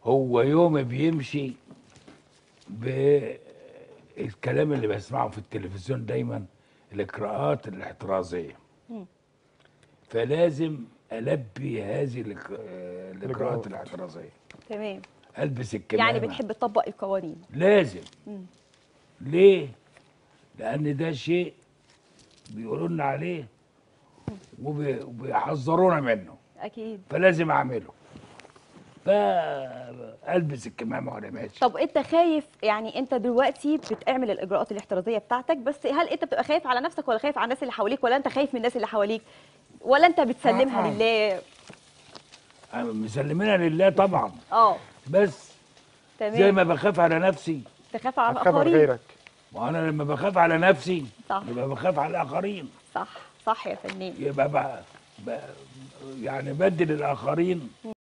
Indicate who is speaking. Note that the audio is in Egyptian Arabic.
Speaker 1: هو يومي بيمشي بالكلام اللي بسمعه في التلفزيون دايما الاجراءات الاحترازيه فلازم البي هذه الإج- آه، الاجراءات
Speaker 2: الإجراءات.
Speaker 1: الاحترازيه
Speaker 3: تمام
Speaker 1: البس الكمامه
Speaker 3: يعني بتحب تطبق القوانين
Speaker 1: لازم ليه لان ده شيء بيقولوا لنا عليه وبي- وبيحذرونا منه
Speaker 3: اكيد
Speaker 1: فلازم اعمله فالبس الكمامه وانا ماشي
Speaker 3: طب انت خايف يعني انت دلوقتي بتعمل الاجراءات الاحترازيه بتاعتك بس هل انت بتبقى خايف على نفسك ولا خايف على الناس اللي حواليك ولا انت خايف من الناس اللي حواليك ولا انت بتسلمها
Speaker 1: آه.
Speaker 3: لله
Speaker 1: مسلمينها لله طبعا
Speaker 3: اه
Speaker 1: بس زي
Speaker 3: تمام
Speaker 1: ما بخاف على نفسي
Speaker 3: تخاف على
Speaker 2: هتخاف على
Speaker 3: الاخرين
Speaker 2: غيرك
Speaker 1: وانا لما بخاف على نفسي
Speaker 3: صح.
Speaker 1: يبقى بخاف على الاخرين
Speaker 3: صح صح يا فنان
Speaker 1: يبقى بقى ب... يعني بدل الاخرين